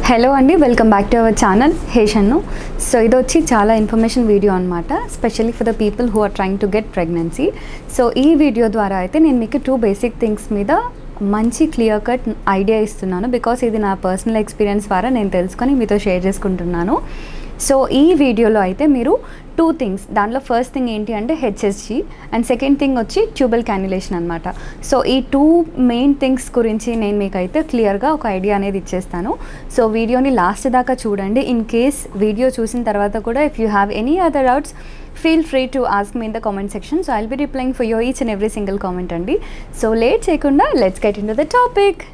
hello అండి welcome back to our channel హేషన్ను so ఇది వచ్చి చాలా ఇన్ఫర్మేషన్ వీడియో అనమాట specially for the people who are trying to get pregnancy so ఈ వీడియో ద్వారా అయితే నేను మీకు టూ బేసిక్ థింగ్స్ మీద మంచి క్లియర్ కట్ ఐడియా ఇస్తున్నాను బికాస్ ఇది నా పర్సనల్ ఎక్స్పీరియన్స్ ద్వారా నేను తెలుసుకొని మీతో షేర్ చేసుకుంటున్నాను సో ఈ వీడియోలో అయితే మీరు టూ థింగ్స్ దాంట్లో ఫస్ట్ థింగ్ ఏంటి అంటే హెచ్ఎస్జి అండ్ సెకండ్ థింగ్ వచ్చి ట్యూబల్ క్యాన్యులేషన్ అనమాట సో ఈ టూ మెయిన్ థింగ్స్ గురించి నేను మీకు అయితే క్లియర్గా ఒక ఐడియా అనేది ఇచ్చేస్తాను సో వీడియోని లాస్ట్ దాకా చూడండి ఇన్ కేస్ వీడియో చూసిన తర్వాత కూడా if you have any other doubts feel free to ask me in the comment section so I'll be replying for your each and every single comment అండి so late చేయకుండా let's get into the topic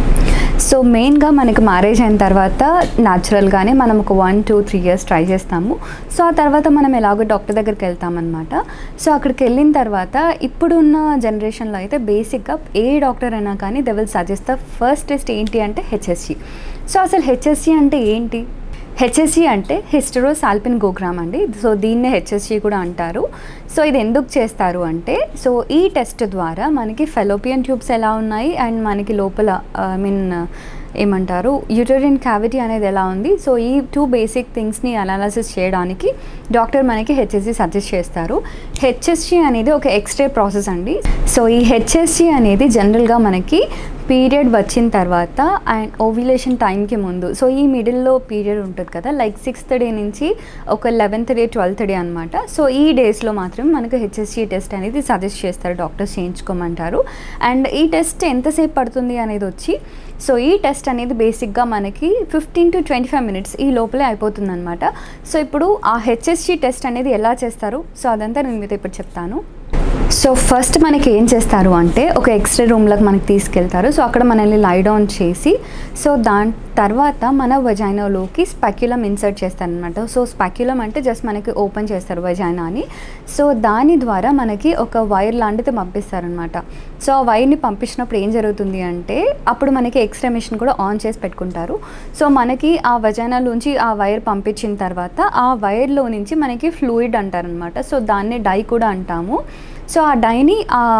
so మెయిన్గా మనకి marriage అయిన తర్వాత న్యాచురల్గానే మనం ఒక one two three years try చేస్తాము సో ఆ తర్వాత మనం ఎలాగో డాక్టర్ దగ్గరికి వెళ్తామన్నమాట సో అక్కడికి వెళ్ళిన తర్వాత ఇప్పుడున్న జనరేషన్లో అయితే బేసిక్గా ఏ డాక్టర్ అయినా కానీ they will suggest the first test ఏంటి అంటే హెచ్ఎస్సి సో అసలు హెచ్ఎస్సి అంటే ఏంటి హెచ్ఎస్సి అంటే హిస్టరో సాల్పిన్ గోగ్రామ్ అండి సో దీన్నే హెచ్ఎస్సి కూడా అంటారు సో ఇది ఎందుకు చేస్తారు అంటే సో ఈ టెస్ట్ ద్వారా మనకి ఫెలోపియన్ ట్యూబ్స్ ఎలా ఉన్నాయి అండ్ మనకి లోపల ఐ మీన్ ఏమంటారు యూటరిన్ క్యావిటీ అనేది ఎలా ఉంది సో ఈ టూ బేసిక్ థింగ్స్ని అనాలసిస్ చేయడానికి డాక్టర్ మనకి హెచ్ఎస్సి సజెస్ట్ చేస్తారు హెచ్ఎస్సి అనేది ఒక ఎక్స్రే ప్రాసెస్ అండి సో ఈ హెచ్ఎస్సి అనేది జనరల్గా మనకి పీరియడ్ వచ్చిన తర్వాత అండ్ ఓవ్యులేషన్ టైంకి ముందు సో ఈ మిడిల్లో పీరియడ్ ఉంటుంది కదా లైక్ సిక్స్త్ డే నుంచి ఒక లెవెన్త్ డే ట్వెల్త్ డే అనమాట సో ఈ డేస్లో మాత్రం మనకు హెచ్ఎస్సి టెస్ట్ అనేది సజెస్ట్ చేస్తారు డాక్టర్స్ చేయించుకోమంటారు అండ్ ఈ టెస్ట్ ఎంతసేపు పడుతుంది అనేది వచ్చి సో ఈ టెస్ట్ అనేది బేసిక్గా మనకి fifteen to twenty five minutes ఈ లోపలే అయిపోతుంది అనమాట సో ఇప్పుడు ఆ హెచ్ఎస్సి టెస్ట్ అనేది ఎలా చేస్తారు సో అదంతా నేను మీతో ఇప్పుడు చెప్తాను సో ఫస్ట్ మనకి ఏం చేస్తారు అంటే ఒక ఎక్స్రే రూమ్లోకి మనకి తీసుకెళ్తారు సో అక్కడ మనల్ని లై డౌన్ చేసి సో దాని తర్వాత మన వజైనాలోకి స్పాక్యులం ఇన్సర్ట్ చేస్తారనమాట సో స్పాక్యులం అంటే జస్ట్ మనకి ఓపెన్ చేస్తారు వజైనాని సో దాని ద్వారా మనకి ఒక వైర్ లాంటిది పంపిస్తారనమాట సో ఆ వైర్ని పంపించినప్పుడు ఏం జరుగుతుంది అంటే అప్పుడు మనకి ఎక్స్రే మిషన్ కూడా ఆన్ చేసి పెట్టుకుంటారు సో మనకి ఆ వజైనాలోంచి ఆ వైర్ పంపించిన తర్వాత ఆ వైర్లో నుంచి మనకి ఫ్లూయిడ్ అంటారనమాట సో దాన్ని డై కూడా అంటాము సో ఆ డైని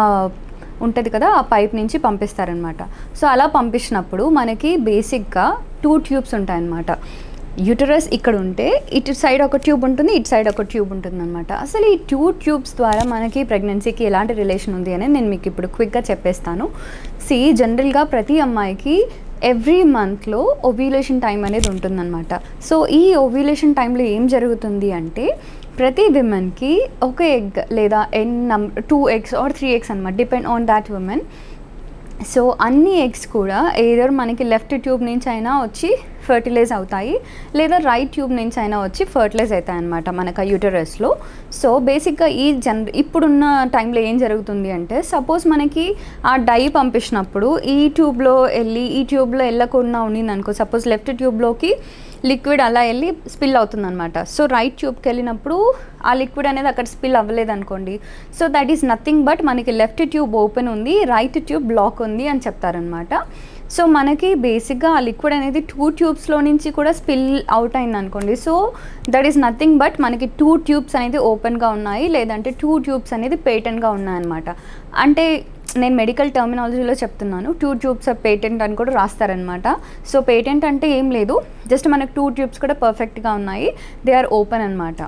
ఉంటుంది కదా ఆ పైప్ నుంచి పంపిస్తారనమాట సో అలా పంపించినప్పుడు మనకి బేసిక్గా టూ ట్యూబ్స్ ఉంటాయన్నమాట యూటరస్ ఇక్కడ ఉంటే ఇటు సైడ్ ఒక ట్యూబ్ ఉంటుంది ఇటు సైడ్ ఒక ట్యూబ్ ఉంటుంది అనమాట అసలు ఈ టూ ట్యూబ్స్ ద్వారా మనకి ప్రెగ్నెన్సీకి ఎలాంటి రిలేషన్ ఉంది అని నేను మీకు ఇప్పుడు క్విక్గా చెప్పేస్తాను సి జనరల్గా ప్రతి అమ్మాయికి ఎవ్రీ మంత్లో ఓవ్యులేషన్ టైం అనేది ఉంటుందన్నమాట సో ఈ ఓవ్యులేషన్ టైంలో ఏం జరుగుతుంది అంటే ప్రతి విమెన్కి ఒక ఎగ్ లేదా n number two eggs or three eggs అనమాట depend on that women so అన్ని ఎగ్స్ కూడా ఏదర్ మనకి లెఫ్ట్ ట్యూబ్ నుంచి అయినా వచ్చి ఫర్టిలైజ్ అవుతాయి లేదా రైట్ ట్యూబ్ నుంచి అయినా వచ్చి ఫర్టిలైజ్ అవుతాయి అనమాట మనకు ఆ యూటరస్లో సో బేసిక్గా ఈ జన్ ఇప్పుడున్న టైంలో ఏం జరుగుతుంది అంటే సపోజ్ మనకి ఆ డై పంపించినప్పుడు ఈ ట్యూబ్లో వెళ్ళి ఈ ట్యూబ్లో వెళ్ళకుండా ఉండింది అనుకో సపోజ్ లెఫ్ట్ ట్యూబ్లోకి లిక్విడ్ అలా వెళ్ళి స్పిల్ అవుతుంది అనమాట సో రైట్ ట్యూబ్కి వెళ్ళినప్పుడు ఆ లిక్విడ్ అనేది అక్కడ స్పిల్ అవ్వలేదు అనుకోండి so that is nothing but మనకి లెఫ్ట్ ట్యూబ్ ఓపెన్ ఉంది రైట్ ట్యూబ్ బ్లాక్ ఉంది అని చెప్తారనమాట సో మనకి బేసిక్గా ఆ లిక్విడ్ అనేది టూ ట్యూబ్స్లో నుంచి కూడా స్పిల్ అవుట్ అయింది అనుకోండి so that is nothing but మనకి టూ ట్యూబ్స్ అనేది ఓపెన్గా ఉన్నాయి లేదంటే టూ ట్యూబ్స్ అనేది పేటెంట్గా ఉన్నాయన్నమాట అంటే నేను మెడికల్ టర్మినాలజీలో చెప్తున్నాను టూ ట్యూబ్స్ పేటెంట్ అని కూడా రాస్తారనమాట సో పేటెంట్ అంటే ఏం లేదు జస్ట్ మనకు టూ ట్యూబ్స్ కూడా పర్ఫెక్ట్గా ఉన్నాయి దే ఆర్ ఓపెన్ అనమాట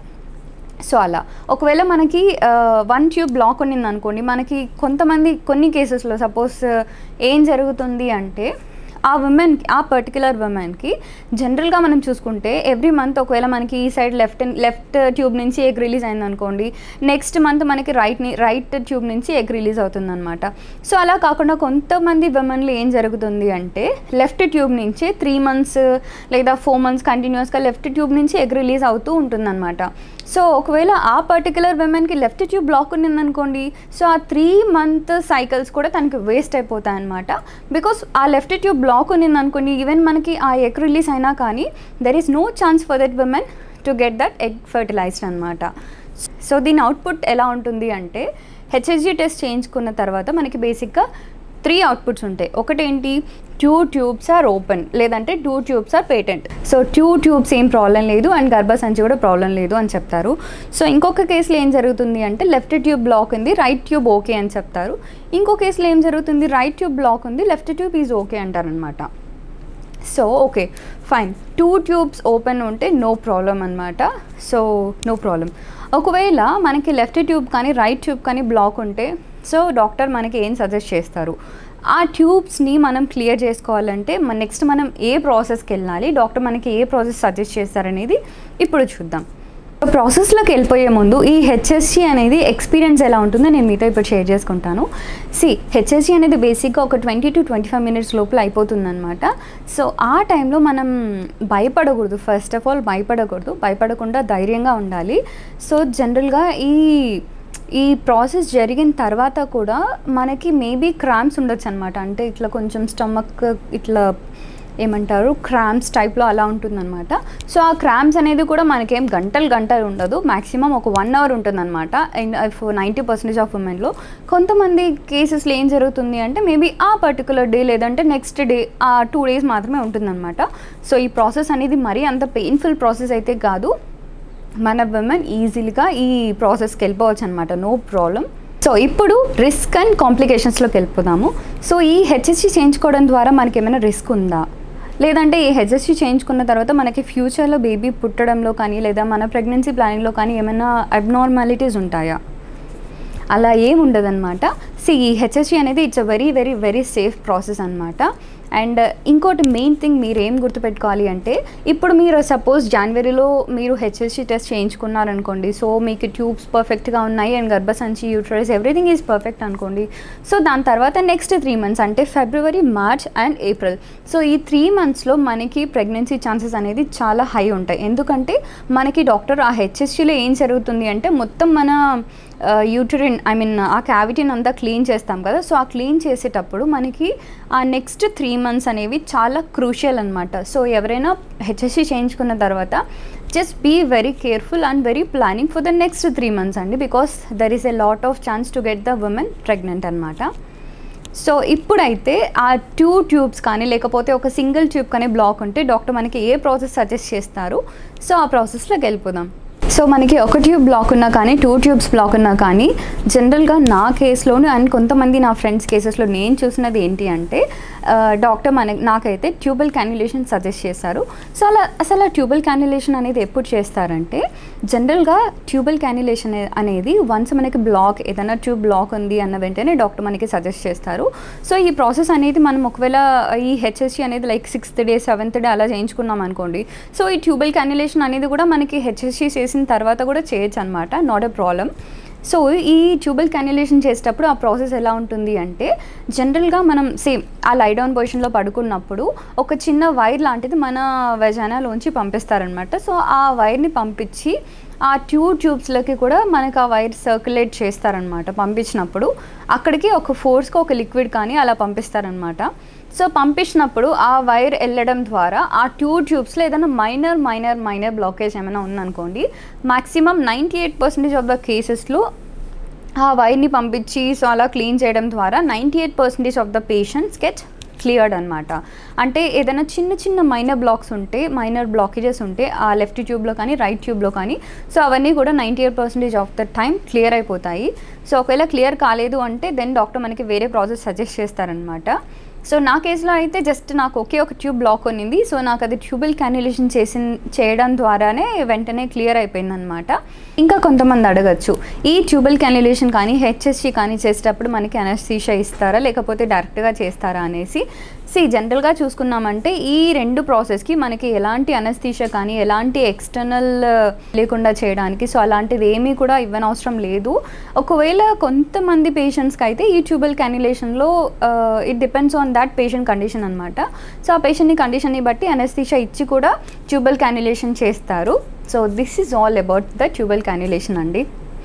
సో అలా ఒకవేళ మనకి వన్ ట్యూబ్ బ్లాక్ ఉన్నింది అనుకోండి మనకి కొంతమంది కొన్ని కేసెస్లో సపోజ్ ఏం జరుగుతుంది అంటే ఆ ఉమెన్కి ఆ పర్టికులర్ ఉమెన్కి జనరల్గా మనం చూసుకుంటే ఎవ్రీ మంత్ ఒకవేళ మనకి ఈ సైడ్ లెఫ్ట్ లెఫ్ట్ ట్యూబ్ నుంచి ఎగ్ రిలీజ్ అయింది అనుకోండి నెక్స్ట్ మంత్ మనకి రైట్ రైట్ ట్యూబ్ నుంచి ఎగ్ రిలీజ్ అవుతుంది అనమాట సో అలా కాకుండా కొంతమంది ఉమెన్లో ఏం జరుగుతుంది అంటే లెఫ్ట్ ట్యూబ్ నుంచి త్రీ మంత్స్ లేదా ఫోర్ మంత్స్ కంటిన్యూస్గా లెఫ్ట్ ట్యూబ్ నుంచి ఎగ్ రిలీజ్ అవుతూ ఉంటుందన్నమాట సో ఒకవేళ ఆ పర్టికులర్ విమెన్కి లెఫ్ట్ ట్యూబ్ బ్లాక్ ఉన్నిందనుకోండి సో ఆ త్రీ మంత్ సైకిల్స్ కూడా తనకి వేస్ట్ అయిపోతాయి అనమాట బికాస్ ఆ లెఫ్ట్ ట్యూబ్ బ్లాక్ ఉన్నిందనుకోండి ఈవెన్ మనకి ఆ ఎగ్ రిలీజ్ అయినా కానీ there is no chance for that women to get that egg fertilised అనమాట సో దీని అవుట్పుట్ ఎలా ఉంటుంది అంటే హెచ్ఎస్జీ టెస్ట్ చేయించుకున్న తర్వాత మనకి బేసిక్గా త్రీ అవుట్పుట్స్ ఉంటాయి ఒకటేంటి టూ ట్యూబ్స్ ఆర్ ఓపెన్ లేదంటే two tubes are patent so two tubes ఏం ప్రాబ్లం లేదు అండ్ గర్భసంచి కూడా ప్రాబ్లం లేదు అని చెప్తారు సో ఇంకొక కేసులో ఏం జరుగుతుంది అంటే లెఫ్ట్ ట్యూబ్ బ్లాక్ ఉంది రైట్ ట్యూబ్ ఓకే అని చెప్తారు ఇంకో కేసులో ఏం జరుగుతుంది రైట్ ట్యూబ్ బ్లాక్ ఉంది లెఫ్ట్ ట్యూబ్ ఈజ్ ఓకే అంటారనమాట so okay fine two tubes open ఉంటే నో ప్రాబ్లం అనమాట సో నో ప్రాబ్లం ఒకవేళ మనకి లెఫ్ట్ ట్యూబ్ కానీ రైట్ ట్యూబ్ కానీ బ్లాక్ ఉంటే సో డాక్టర్ మనకి ఏం సజెస్ట్ చేస్తారు ఆ ట్యూబ్స్ని మనం క్లియర్ చేసుకోవాలంటే మన నెక్స్ట్ మనం ఏ ప్రాసెస్కి వెళ్ళాలి డాక్టర్ మనకి ఏ ప్రాసెస్ సజెస్ట్ చేస్తారనేది ఇప్పుడు చూద్దాం ప్రాసెస్లోకి వెళ్ళిపోయే ముందు ఈ హెచ్ఎస్సి అనేది ఎక్స్పీరియన్స్ ఎలా ఉంటుందో నేను మీతో ఇప్పుడు షేర్ చేసుకుంటాను సి హెచ్ఎస్సి అనేది బేసిక్గా ఒక twenty to twenty five minutes లోపల అయిపోతుందన్నమాట సో ఆ టైంలో మనం భయపడకూడదు ఫస్ట్ ఆఫ్ ఆల్ భయపడకూడదు భయపడకుండా ధైర్యంగా ఉండాలి సో జనరల్గా ఈ ఈ ప్రాసెస్ జరిగిన తర్వాత కూడా మనకి మేబీ క్రామ్స్ ఉండొచ్చు అనమాట అంటే ఇట్లా కొంచెం స్టమక్ ఇట్లా ఏమంటారు క్రామ్స్ టైప్లో అలా ఉంటుందన్నమాట సో ఆ క్రామ్స్ అనేది కూడా మనకేం గంటలు గంటలు ఉండదు మ్యాక్సిమం ఒక వన్ అవర్ ఉంటుందన్నమాట అండ్ నైంటీ పర్సెంటేజ్ ఆఫ్ ఉమెన్లో కొంతమంది కేసెస్లో ఏం జరుగుతుంది అంటే మేబీ ఆ పర్టికులర్ డే లేదంటే నెక్స్ట్ డే ఆ టూ డేస్ మాత్రమే ఉంటుందన్నమాట సో ఈ ప్రాసెస్ అనేది మరీ అంత పెయిన్ఫుల్ ప్రాసెస్ అయితే కాదు మన విమెన్ ఈజీగా ఈ ప్రాసెస్కి వెళ్ళిపోవచ్చు అనమాట నో ప్రాబ్లం సో ఇప్పుడు రిస్క్ అండ్ కాంప్లికేషన్స్లోకి వెళ్ళిపోదాము సో ఈ హెచ్ఎస్సి చేయించుకోవడం ద్వారా మనకి ఏమైనా రిస్క్ ఉందా లేదంటే ఈ హెచ్ఎస్సి చేయించుకున్న తర్వాత మనకి ఫ్యూచర్లో బేబీ పుట్టడంలో కానీ లేదా మన ప్రెగ్నెన్సీ ప్లానింగ్లో కానీ ఏమైనా అబ్నార్మాలిటీస్ ఉంటాయా అలా ఏమి ఉండదన్నమాట సి ఈ హెచ్ఎస్సి అనేది it's a very very very safe process అనమాట అండ్ ఇంకోటి మెయిన్ థింగ్ మీరు ఏం గుర్తుపెట్టుకోవాలి అంటే ఇప్పుడు మీరు సపోజ్ జనవరిలో మీరు హెచ్ఎస్సి టెస్ట్ చేయించుకున్నారనుకోండి సో మీకు ట్యూబ్స్ పర్ఫెక్ట్గా ఉన్నాయి అండ్ గర్భసంచి యూట్రస్ ఎవ్రీథింగ్ ఈజ్ పర్ఫెక్ట్ అనుకోండి సో దాని తర్వాత నెక్స్ట్ త్రీ మంత్స్ అంటే February March and April so ఈ త్రీ మంత్స్లో మనకి ప్రెగ్నెన్సీ ఛాన్సెస్ అనేది చాలా హై ఉంటాయి ఎందుకంటే మనకి డాక్టర్ ఆ హెచ్ఎస్సిలో ఏం జరుగుతుంది అంటే మొత్తం మన యూటరిన్ ఐ మీన్ ఆ క్యావిటీని అంతా క్లీన్ చేస్తాం కదా సో ఆ క్లీన్ చేసేటప్పుడు మనకి ఆ నెక్స్ట్ త్రీ మంత్స్ అనేవి చాలా క్రూషియల్ అనమాట సో ఎవరైనా హెచ్ఎస్సి చేయించుకున్న తర్వాత just be very careful and very planning for the next three months అండి because there is a lot of chance to get the women pregnant అనమాట సో ఇప్పుడైతే ఆ టూ ట్యూబ్స్ కానీ లేకపోతే ఒక సింగిల్ ట్యూబ్ కానీ బ్లాక్ ఉంటే డాక్టర్ మనకి ఏ ప్రాసెస్ సజెస్ట్ చేస్తారు సో ఆ ప్రాసెస్లోకి వెళ్ళిపోదాం సో మనకి ఒక ట్యూబ్ బ్లాక్ ఉన్నా కానీ టూ ట్యూబ్స్ బ్లాక్ ఉన్నా కానీ జనరల్గా నా కేసులోను అండ్ కొంతమంది నా ఫ్రెండ్స్ కేసెస్లో నేను చూసినది ఏంటి అంటే డాక్టర్ మన నాకైతే ట్యూబల్ క్యాన్యులేషన్ సజెస్ట్ చేశారు సో అలా అసలు ఆ ట్యూబల్ క్యాన్యులేషన్ అనేది ఎప్పుడు చేస్తారంటే జనరల్గా ట్యూబల్ క్యాన్యులేషన్ అనేది వన్స్ మనకి బ్లాక్ ఏదైనా ట్యూబ్ బ్లాక్ ఉంది అన్న వెంటనే డాక్టర్ మనకి సజెస్ట్ చేస్తారు సో ఈ ప్రాసెస్ అనేది మనం ఒకవేళ ఈ హెచ్ఎస్సి అనేది like sixth day seventh day అలా చేయించుకున్నాం అనుకోండి సో ఈ ట్యూబల్ క్యాన్యులేషన్ అనేది కూడా మనకి హెచ్ఎస్సి చేసిన తర్వాత కూడా చేయొచ్చు అనమాట నాట్ ఎ ప్రాబ్లం సో ఈ ట్యూబల్ క్యాన్యులేషన్ చేసేటప్పుడు ఆ ప్రాసెస్ ఎలా ఉంటుంది అంటే జనరల్గా మనం సేమ్ ఆ లై డౌన్ పొజిషన్లో పడుకున్నప్పుడు ఒక చిన్న వైర్ లాంటిది మన వెజానాలోంచి పంపిస్తారనమాట సో ఆ వైర్ని పంపించి ఆ ట్యూ ట్యూబ్స్లోకి కూడా మనకు ఆ వైర్ సర్క్యులేట్ చేస్తారనమాట పంపించినప్పుడు అక్కడికి ఒక ఫోర్స్కి ఒక లిక్విడ్ కానీ అలా పంపిస్తారనమాట సో పంపించినప్పుడు ఆ వైర్ వెళ్ళడం ద్వారా ఆ ట్యూ ట్యూబ్స్లో ఏదైనా మైనర్ మైనర్ మైనర్ బ్లాకేజ్ ఏమైనా ఉందనుకోండి maximum ninety eight percentage of the కేసెస్లో ఆ వైర్ని పంపించి సో అలా క్లీన్ చేయడం ద్వారా ninety eight percentage of the patients get cleared అనమాట అంటే ఏదైనా చిన్న చిన్న మైనర్ బ్లాక్స్ ఉంటే మైనర్ బ్లాకేజెస్ ఉంటే ఆ లెఫ్ట్ ట్యూబ్లో కానీ రైట్ ట్యూబ్లో కానీ సో అవన్నీ కూడా ninety eight percentage of the time clear అయిపోతాయి సో ఒకవేళ క్లియర్ కాలేదు అంటే దెన్ డాక్టర్ మనకి వేరే ప్రాసెస్ సజెస్ట్ చేస్తారనమాట సో నా కేసులో అయితే జస్ట్ నాకు ఒకే ఒక ట్యూబ్ బ్లాక్ ఉన్నింది సో నాకు అది ట్యూబల్ క్యాన్యులేషన్ చేసి చేయడం ద్వారానే వెంటనే క్లియర్ అయిపోయింది అనమాట ఇంకా కొంతమంది అడగచ్చు ఈ ట్యూబల్ క్యాన్యులేషన్ కానీ హెచ్ఎస్సి కానీ చేసేటప్పుడు మనకి అనస్థీషా ఇస్తారా లేకపోతే డైరెక్ట్గా చేస్తారా అనేసి సి జనరల్గా చూసుకున్నామంటే ఈ రెండు ప్రాసెస్కి మనకి ఎలాంటి అనస్థీషా కానీ ఎలాంటి ఎక్స్టర్నల్ లేకుండా చేయడానికి సో అలాంటిది ఏమీ కూడా ఇవ్వనవసరం లేదు ఒకవేళ కొంతమంది పేషెంట్స్కి అయితే ఈ ట్యూబల్ క్యాన్యులేషన్లో it depends on that patient condition అనమాట సో ఆ పేషెంట్ని కండిషన్ని బట్టి అనస్థీషా ఇచ్చి కూడా ట్యూబల్ క్యాన్యులేషన్ చేస్తారు so this is all about the tubal cannulation అండి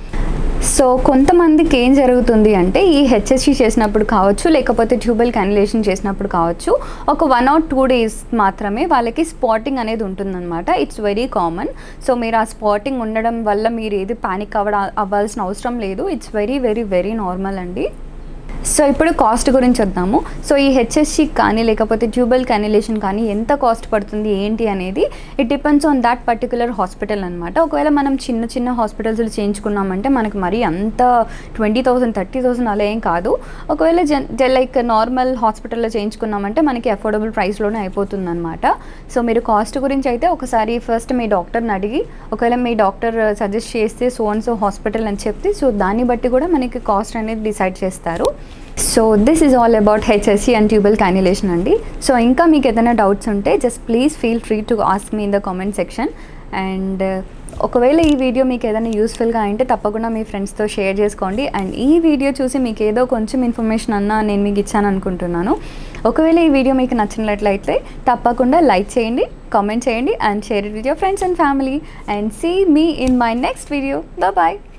సో కొంతమందికి ఏం జరుగుతుంది అంటే ఈ హెచ్ఎస్సి చేసినప్పుడు కావచ్చు లేకపోతే ట్యూబల్ క్యాన్యులేషన్ చేసినప్పుడు కావచ్చు ఒక వన్ ఆర్ టూ డేస్ మాత్రమే వాళ్ళకి స్పాటింగ్ అనేది ఉంటుందన్నమాట ఇట్స్ వెరీ కామన్ సో మీరు ఆ స్పాటింగ్ ఉండడం వల్ల మీరు ఏది పానిక్ అవ్వడం అవ్వాల్సిన అవసరం లేదు it's very very very normal అండి సో ఇప్పుడు కాస్ట్ గురించి వద్దాము సో ఈ హెచ్ఎస్సి కానీ లేకపోతే ట్యూబల్ క్యానిలేషన్ కానీ ఎంత కాస్ట్ పడుతుంది ఏంటి అనేది it depends on that particular hospital అనమాట ఒకవేళ మనం చిన్న చిన్న హాస్పిటల్స్లో చేయించుకున్నామంటే మనకి మరీ అంత ట్వంటీ థౌసండ్ థర్టీ థౌసండ్ అలా ఏం కాదు ఒకవేళ జన్ లైక్ నార్మల్ హాస్పిటల్లో చేయించుకున్నామంటే మనకి అఫోర్డబుల్ ప్రైస్లోనే అయిపోతుంది అనమాట సో మీరు కాస్ట్ గురించి అయితే ఒకసారి ఫస్ట్ మీ డాక్టర్ని అడిగి ఒకవేళ మీ డాక్టర్ సజెస్ట్ చేస్తే సో అండ్ సో హాస్పిటల్ అని చెప్తే సో దాన్ని బట్టి కూడా మనకి కాస్ట్ అనేది డిసైడ్ చేస్తారు so this is all about HSC and tubal cannulation అండి సో ఇంకా మీకు ఏదైనా డౌట్స్ ఉంటే just please feel free to ask me in the comment section and ఒకవేళ ఈ వీడియో మీకు ఏదైనా యూస్ఫుల్గా అంటే తప్పకుండా మీ ఫ్రెండ్స్తో షేర్ చేసుకోండి అండ్ ఈ వీడియో చూసి మీకు ఏదో కొంచెం ఇన్ఫర్మేషన్ అన్నా నేను మీకు ఇచ్చాను అనుకుంటున్నాను ఒకవేళ ఈ వీడియో మీకు నచ్చినట్లయితే తప్పకుండా లైక్ చేయండి కామెంట్ చేయండి and share it with your friends and family and see me in my next video bye